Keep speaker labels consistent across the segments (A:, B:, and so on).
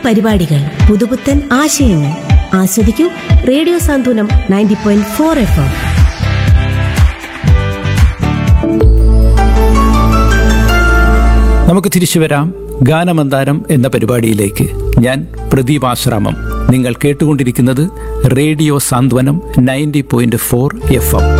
A: പരിപാടികൾ പുതുപുത്തൻ ആശയങ്ങൾ ആസ്വദിക്കൂ radio Santhwanam ninety point four F M
B: നമുക്ക് തിരിച്ചു വരാം ഗാനമന്ദാരം എന്ന പരിപാടിയിലേക്ക് ഞാൻ പ്രദീപ് ആശ്രാമം നിങ്ങൾ കേട്ടുകൊണ്ടിരിക്കുന്നത് radio Santhwanam ninety point four F M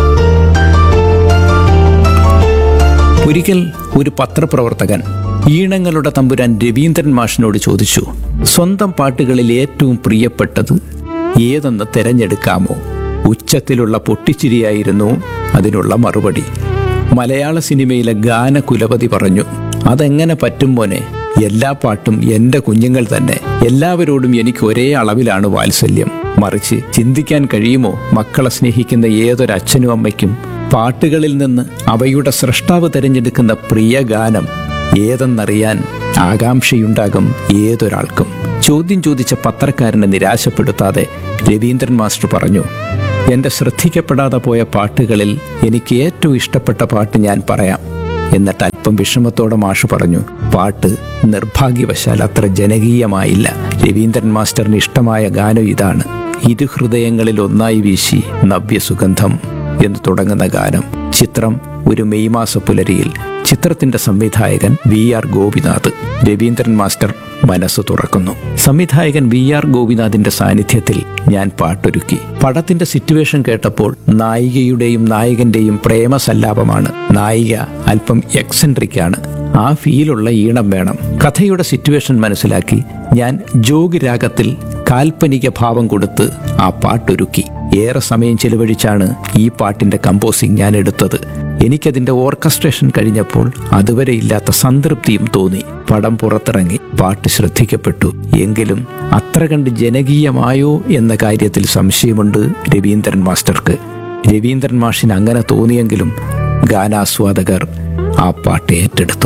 B: ഒരിക്കൽ ഒരു പത്രപ്രവർത്തകൻ ഈണങ്ങളുടെ തമ്പുരാൻ രവീന്ദ്രൻ മാഷിനോട് ചോദിച്ചു സ്വന്തം പാട്ടുകളിൽ ഏറ്റവും പ്രിയപ്പെട്ടത് ഏതെന്ന് തെരഞ്ഞെടുക്കാമോ ഉച്ചത്തിലുള്ള പൊട്ടിച്ചിരിയായിരുന്നു അതിനുള്ള മറുപടി മലയാള സിനിമയിലെ ഗാനകുലപതി പറഞ്ഞു അതെങ്ങനെ പറ്റും മോനെ എല്ലാ പാട്ടും എൻ്റെ കുഞ്ഞുങ്ങൾ തന്നെ എല്ലാവരോടും എനിക്ക് ഒരേ അളവിലാണ് വാത്സല്യം മറിച്ച് ചിന്തിക്കാൻ കഴിയുമോ മക്കളെ സ്നേഹിക്കുന്ന ഏതൊരു അച്ഛനും അമ്മയ്ക്കും പാട്ടുകളിൽ നിന്ന് അവയുടെ സൃഷ്ടാവ് തിരഞ്ഞെടുക്കുന്ന പ്രിയ ഗാനം ഏതെന്നറിയാൻ ആകാംക്ഷയുണ്ടാകും ഏതൊരാൾക്കും ചോദ്യം ചോദിച്ച പത്രക്കാരനെ നിരാശപ്പെടുത്താതെ രവീന്ദ്രൻ മാസ്റ്റർ പറഞ്ഞു എൻ്റെ ശ്രദ്ധിക്കപ്പെടാതെ പോയ പാട്ടുകളിൽ എനിക്ക് ഏറ്റവും ഇഷ്ടപ്പെട്ട പാട്ട് ഞാൻ പറയാം എന്നിട്ട് അല്പം വിഷമത്തോടെ മാഷ് പറഞ്ഞു പാട്ട് നിർഭാഗ്യവശാൽ അത്ര ജനകീയമായില്ല രവീന്ദ്രൻ മാസ്റ്ററിന് ഇഷ്ടമായ ഗാനം ഇതാണ് ഇരു ഹൃദയങ്ങളിൽ ഒന്നായി വീശി നവ്യസുഗന്ധം എന്ന് തുടങ്ങുന്ന ഗാനം ചിത്രം ഒരു മെയ് മാസ പുലരിയിൽ ചിത്രത്തിന്റെ സംവിധായകൻ V R Gopinath Raveendran master മനസ്സ് തുറക്കുന്നു സംവിധായകൻ വി ആർ ഗോപിനാഥിന്റെ സാന്നിധ്യത്തിൽ ഞാൻ പാട്ടൊരുക്കി പടത്തിന്റെ സിറ്റുവേഷൻ കേട്ടപ്പോൾ നായികയുടെയും നായകന്റെയും പ്രേമസല്ലാപമാണ് നായിക അല്പം എക്സെൻട്രിക് ആണ് ആ ഫീലുള്ള ഈണം വേണം കഥയുടെ സിറ്റുവേഷൻ മനസ്സിലാക്കി ഞാൻ ജോഗ് രാഗത്തിൽ കാൽപ്പനിക ഭാവം കൊടുത്ത് ആ പാട്ടൊരുക്കി ഏറെ സമയം ചെലവഴിച്ചാണ് ഈ പാട്ടിന്റെ കമ്പോസിംഗ് ഞാൻ എടുത്തത് എനിക്കതിന്റെ ഓർക്കസ്ട്രേഷൻ കഴിഞ്ഞപ്പോൾ അതുവരെ ഇല്ലാത്ത സംതൃപ്തിയും തോന്നി പടം പുറത്തിറങ്ങി പാട്ട് ശ്രദ്ധിക്കപ്പെട്ടു എങ്കിലും അത്ര കണ്ട് ജനകീയമായോ എന്ന കാര്യത്തിൽ സംശയമുണ്ട് രവീന്ദ്രൻ മാസ്റ്റർക്ക് രവീന്ദ്രൻ മാഷിന് അങ്ങനെ തോന്നിയെങ്കിലും ഗാനാസ്വാദകർ ആ പാട്ട് ഏറ്റെടുത്തു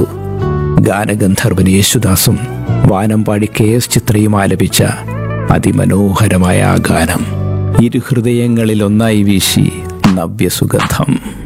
B: ഗാനഗന്ധർവൻ യേശുദാസും വാനമ്പാടി കെ എസ് ചിത്രയും ആലപിച്ച അതിമനോഹരമായ ആ ഗാനം ഇരുഹൃദയങ്ങളിൽ ഒന്നായി വീശി നവ്യസുഗന്ധം